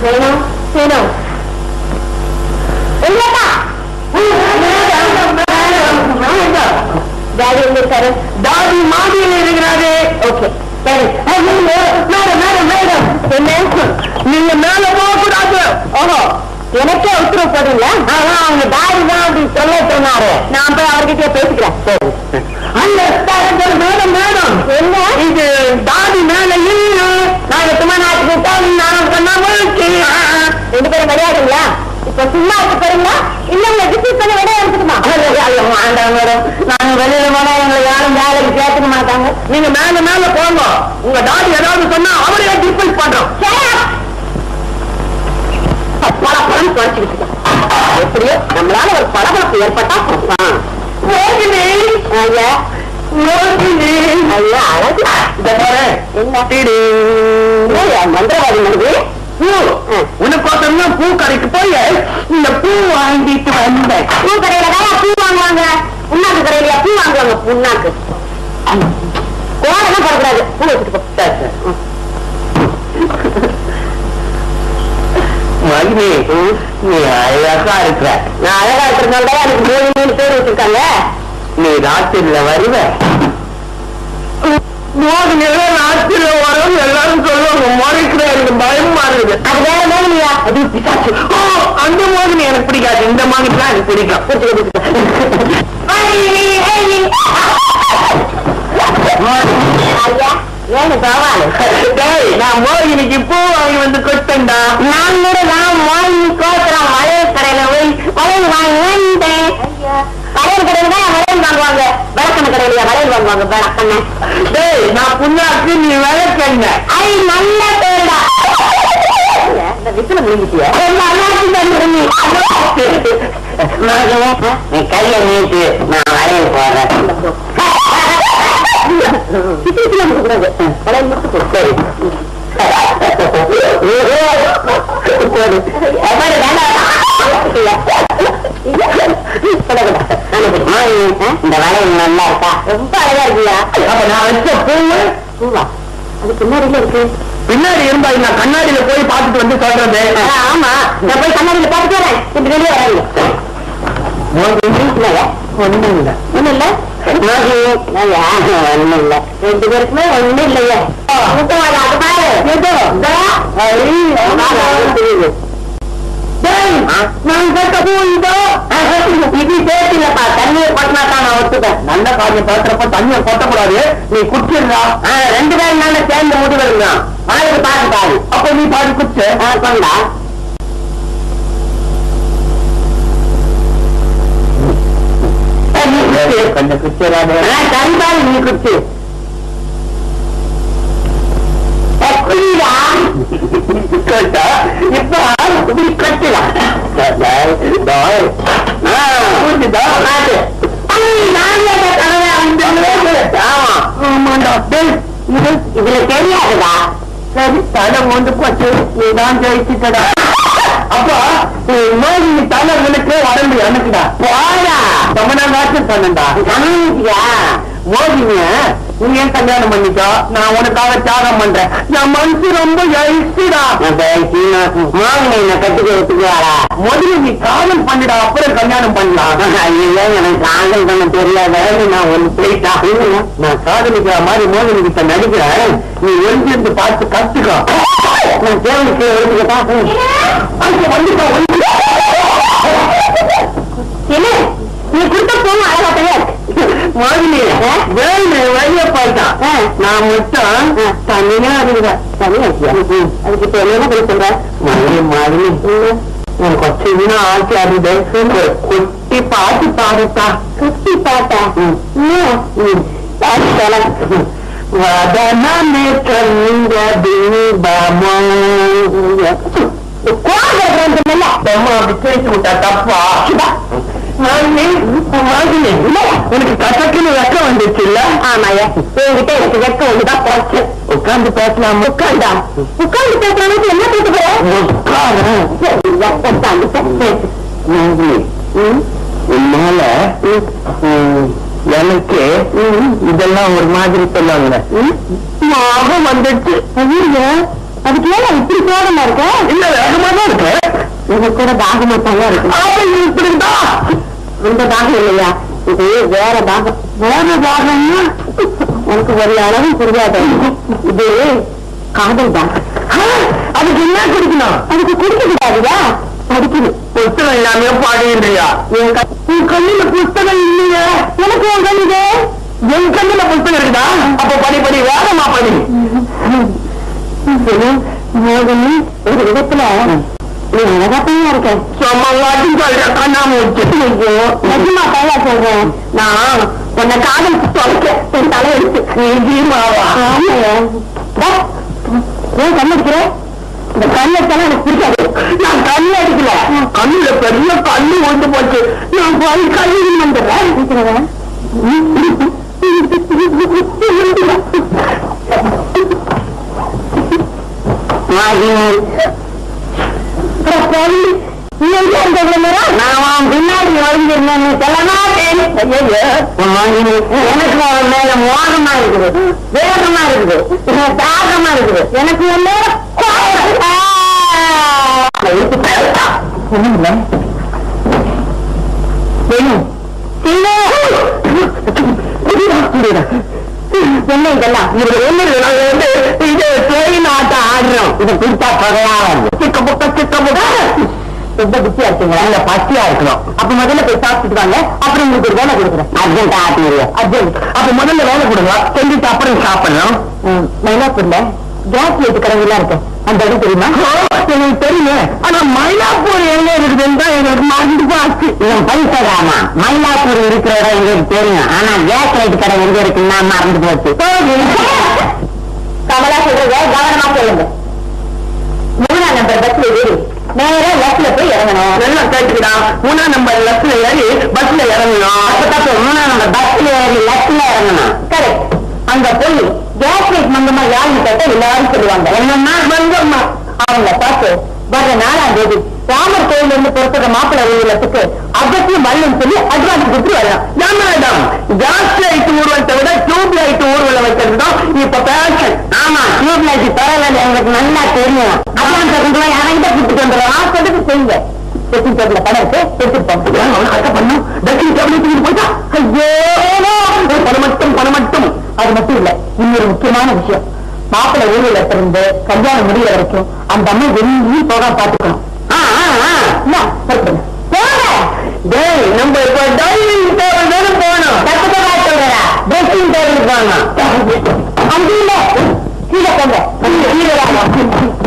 வேணும் வேணும் இல்லப்பா டாடி எங்க இருக்காரு டாடி மாதிரியில் இருக்கிறாரு ஓகே சரி மேடம் மேடம் மேடம் என்ன நீங்க மேல போக கூடாது ஓஹோ எனக்கே உத்தரவு போடுங்களா ஆனா அவங்க டாடி தான் அப்படி சொல்ல சொன்னாரு நான் போய் அவர்கிட்ட பேசிக்கிறேன் சரி அல்ல மேடம் மேடம் என்ன இது டாடி மேல இல்ல நாங்க சும்மா நாட்டுக்கு தான் நான் சொன்னா முழுச்சு ரெண்டு பேரும் விளையாடுங்களா இப்ப சும்மா இருக்க போறீங்களா இல்ல உங்களை டிஸ்மிஸ் பண்ண விட எடுத்துக்குமா வேண்டாம் மேடம் நாங்க வெளியில போனா எங்களை யாரும் வேலைக்கு சேர்த்துக்க மாட்டாங்க நீங்க மேல மேல போங்க உங்க டாடி ஏதாவது சொன்னா அவரையே டிஸ்மிஸ் பண்றோம் பழப்பழம் குறைச்சிக்கிட்டு இருக்கோம். எப்படியோ நம்மளால ஒரு பளபளப்பு ஏற்பட்டா போதும். ஐயா ஐயா அழகு இத பாரு என்ன டிடி. என்னய்யா, மந்திரவாதி மனிதி பூ உனக்கோசரம் தான் பூ கடைக்கு போய் இந்த பூ வாங்கிட்டு வந்தேன் பூ கடையில தான் பூ வாங்குவாங்க புண்ணாக்கு கடையில பூ வாங்குவாங்க புண்ணாக்கு கோடெல்லாம் போடக்கூடாது பூ வச்சுட்டு போ சரி, சரி. ம். மகிமி நீ அழகா இருக்கிற நான் அழகா இருக்கிறதுனால தான் எனக்கு மூணு மூணு பேர் வச்சிருக்காங்க நீ ராத்திரில வருவ மோதினி ராத்திரில வரும் எல்லாரும் சொல்லுவாங்க முறைக்கிற எனக்கு பயமா இருக்குது அது வேற மோகினியா அது பிசாசு ஓ அந்த மோதினி எனக்கு பிடிக்காது இந்த மாதிரி தான் எனக்கு பிடிக்கும் புடிச்சுக்க ஐயா ஏன்னு பரவாயில்ல டேய், நான் மோகினிக்கு பூ வாங்கி வந்து கொடுத்தேன்டா நான் கூட நான் வாங்கி கோத்துறோம் மலையர் கடையில போய் மலையர் வாங்கி வந்தேன் மலையர் கடையில தான் மலையர் வாங்குவாங்க விளக்கண்ண கடையில மலையர் வாங்குவாங்க விளக்கண்ண டேய் நான் புண்ணாக்கு நீ விளக்கண்ண ஐ நல்ல பேருடா இந்த வித்துல முடிஞ்சிட்டியா நீ கைய நீட்டு நான் வரைய போறேன் கூடாது மலையர் மட்டும் கொடு. சரி போடு. எப்பாடி வேண்டாம். இந்த வளையல் நல்லா இருக்கா ரொம்ப அழகா இருக்கியா அப்ப நான் வச்ச பூவு பூவா அது பின்னாடியில இருக்கு பின்னாடி இருந்தா நான் கண்ணாடியில போய் பார்த்துட்டு வந்து சொல்றது ஆ, ஆமா நான் போய் கண்ணாடியில பார்த்துட்டு வரேன் இப்படி வெளியே வராங்க இல்லையா ஒண்ணும் இல்ல ஒண்ணும் இல்ல ஒண்ணும் இல்ல ரெண்டு பேருக்குமே ஒண்ணும் இல்லையா முத்தவாடா அது பாரு ஏதோ, இதோ. தெரியுது டேய், நான் கேட்ட பூ இதோ. இது சேர்த்திலப்பா தண்ணியை கொட்டினா தான் நான் ஒத்துப்பேன் நல்ல காரியம் பார்க்கறப்ப தண்ணியை கொட்டக்கூடாது நீ குடிச்சிருந்தா ஆ, ரெண்டு பேரும் நாங்க சேர்ந்து முடிவெடுக்கிறோம் மழைக்கு பார்த்து பாரு அப்ப நீ பாதி குடிச்சு ஆ, கொண்டா கொஞ்சம் குடிச்சிடாது கண்பால் நீ குடிச்சு குடிடா கேட்டா இப்ப இப்படி கட்டலாம் இதுல தெரியாதுடா சரி தலை கொண்டு போச்சு நீ தான் ஜெயிச்சுட்டடா அப்பா நோய் நீ தலை விழுக்கு உடம்பு எனக்குடா போடா தமிழ்நாட்டு சொன்னா கம்மியா மோதிங்க நீ ஏன் கல்யாணம் பண்ணிக்கோ நான் உனக்காக தியாகம் பண்றேன் என் மனசு ரொம்ப எழுச்சிடா மாங்கனை என்ன கட்டுக்க ஒத்துக்குவாரா முதல்ல நீ காதல் பண்ணிடா அப்புறம் கல்யாணம் பண்ணலாம் ஐயோ எனக்கு காதல் பண்ண தெரியாத நான் ஒண்ணு போயிட்டா நான் காதலிக்கிற மாதிரி மோதினி கிட்ட நடிக்கிறேன் நீ எழுந்திருந்து பார்த்து கத்துக்கோ நான் தேவனுக்கு எழுதுக்கட்டா அங்க வந்துட்டா வந்து என்ன நீ கொடுத்த போகும் அழகாட்டவே மோதினி வேலை வழிய பார்த்தான் ஆ. நான் மட்டும் தனியா இருக்கிறேன் தனியா அதுக்கு இப்ப என்ன பண்ண சொல்ற மறுபடி மறுபடி எனக்கு சின்ன ஆசை அது குட்டி பாட்டு பாடுத்தா குட்டி பாட்டா பாட்டு சொல்ல வதனமே கண்ட தீபமோ கோபம் அம்மா அப்படி பேசி விட்டா தப்பா மகிழி, மகிழி, உனக்கு கசக்குன்னு வெக்கம் வந்துச்சு இல்ல ஆமாயா என்கிட்ட எனக்கு வெக்க ஒண்ணுதான் போச்சு உட்கார்ந்து பேசலாம் உட்காண்டா உட்கார்ந்து பேசுறவனுக்கு என்ன பேச போற உட்காரு சரியா உட்காந்து பேசு மகிழி, உன்னால ம், எனக்கு இதெல்லாம் ஒரு மாதிரி சொல்லுவாங்க ஞாபகம் வந்துச்சு அதுக்கு ஏன் இப்படி சோகமா இருக்க இல்ல வேகமா தான் இருக்கு இது கூட தாகமா தான் இருக்கு ஆமா இப்படிதான் இந்த தாகம் இல்லையா இது வேற தாகம் வேற தாகம்னா உனக்கு ஒரு அளவும் புரியாது இது காதல் தாகம் அதுக்கு என்ன குடிக்கணும் அதுக்கு குடிக்க கூடாதுயா படிக்கணும் புத்தகம் இல்லாம பாடுகின்றியா என் க- உன் கண்ணுல புஸ்தகம் இல்லையே எனக்கு உன் கண்ணுது என் கண்ணுல புஸ்தகம் இருக்குதா அப்ப படி படி வேகமா படி மோகனி ஒரு விதத்துல நீ அழகாத்தையா இருக்க சும்மா வாட்டி சொல்ற கண்ணாம வச்சு ஐயோ நிஜமா கையா சொல்றேன் நான் உன்னை காதல் தொலைக்க என் தலையெடுத்து நீ ஜீமாவா ஆமாய்யா. டா, ஏன் கண்ணடிக்கிற இந்த கண்ணெடுத்தாலும் எனக்கு பிடிக்காது நான் கண்ணு அடிக்கல கண்ணுல பெரிய கண்ணு வந்து போச்சு நான் போய் கண்ணு வந்துடுறேன் நான் பின்னாடி ஒழிஞ்சிருந்தேன் சொல்ல மாட்டேன் எனக்கு உன் மேல மோகமா இருக்குது வேகமா இருக்குது தாகமா இருக்குது எனக்கு உன் மேல என்ன இதெல்லாம் இது ஒண்ணு இல்லை, நாங்க வந்து இது ட்ரெயின் ஆட்டம் ஆடுறோம் இதை குடிச்சா பகையா வருது சிக்க புக்க சிக்க புக்க ரொம்ப பிஸியா இருக்குங்களா இல்ல பசியா இருக்கணும் அப்ப முதல்ல போய் சாப்பிட்டுட்டு வாங்க அப்புறம் உங்களுக்கு ஒரு வேலை கொடுக்குறேன் அர்ஜென்ட் ஆட்டிங்க அர்ஜென்ட் அப்ப முதல்ல வேலை கொடுங்க செஞ்சுட்டு அப்புறம் சாப்பிடலாம் மயிலாப்பூர்ல கேஸ் லைட் கடைகள்லாம் இருக்கு அந்த இடம் தெரியுமா எனக்கு தெரியும் ஆனா மயிலாப்பூர் எங்க இருக்குதுன்னு தான் எங்களுக்கு மறந்து போச்சு இவன் பைசகாமா மயிலாப்பூர் இருக்கிற இடம் எங்களுக்கு தெரியும் ஆனா கேஸ் லைட் கடை எங்க இருக்குன்னா மறந்து போச்சு கமலா சொல்றத கவனமா சொல்லுங்க மூணாம் நம்பர் பஸ்ல ஏறி நேரா லெஃப்ட்ல போய் இறங்கணும் நல்லா கேட்டுக்கிடா மூணாம் நம்பர் லெஃப்ட்ல ஏறி பஸ்ல இறங்கணும் அப்ப தப்பு மூணாம் நம்பர் பஸ்ல ஏறி லெஃப்ட்ல இறங்கணும் கரெக்ட் அங்க போய் கேஸ் லைட் மங்கம்மா யாருன்னு கேட்டா எல்லாரும் சொல்லுவாங்க என்னன்னா மங்கம்மா அவங்க பார்த்து வர்ற நாலாம் தேதி ராமர் கோயில்ல இருந்து புறப்படுற மாப்பிள்ளை ஊர்வலத்துக்கு அகத்தியும் மல்லும் சொல்லி அட்வான்ஸ் கொடுத்து வரலாம் மேடம் கேஸ் லைட் ஊர்வலத்தை விட டியூப் லைட் ஊர்வலம் வைக்கிறது தான் இப்ப பேஷன் ஆமா டியூப் லைட் பரவாயில்ல எங்களுக்கு நல்லா தெரியும் அட்வான்ஸ் கொண்டு போய் அவன்கிட்ட கொடுத்துட்டு வந்துடுறோம் ஆஸ்பத்துக்கு செய்யுங்க செட்டிங் டேபிள்ல படம் இருக்கு எடுத்துட்டு போங்க பண்ணும் டக்கிங் டேபிள் போயிட்டா ஐயோ பணம் மட்டும் பணம் மட்டும் அது மட்டும் இல்ல இன்னொரு முக்கியமான விஷயம் மாப்பிள்ளை ஊர்வலத்துல இருந்து கல்யாணம் முடியற வரைக்கும் அந்த அம்மா வெளியும் போகாம பாத்துக்கணும் ஆ, ஆ, ஆ. என்ன, புறப்படுங்க. போங்க. டேய் நம்ம இப்ப டைனிங் டேபிள் தானே போகணும் தப்பு தப்பா சொல்றா. dressing table க்கு போகணும். அங்க இல்ல. கீழே போங்க. கீழே வாங்க.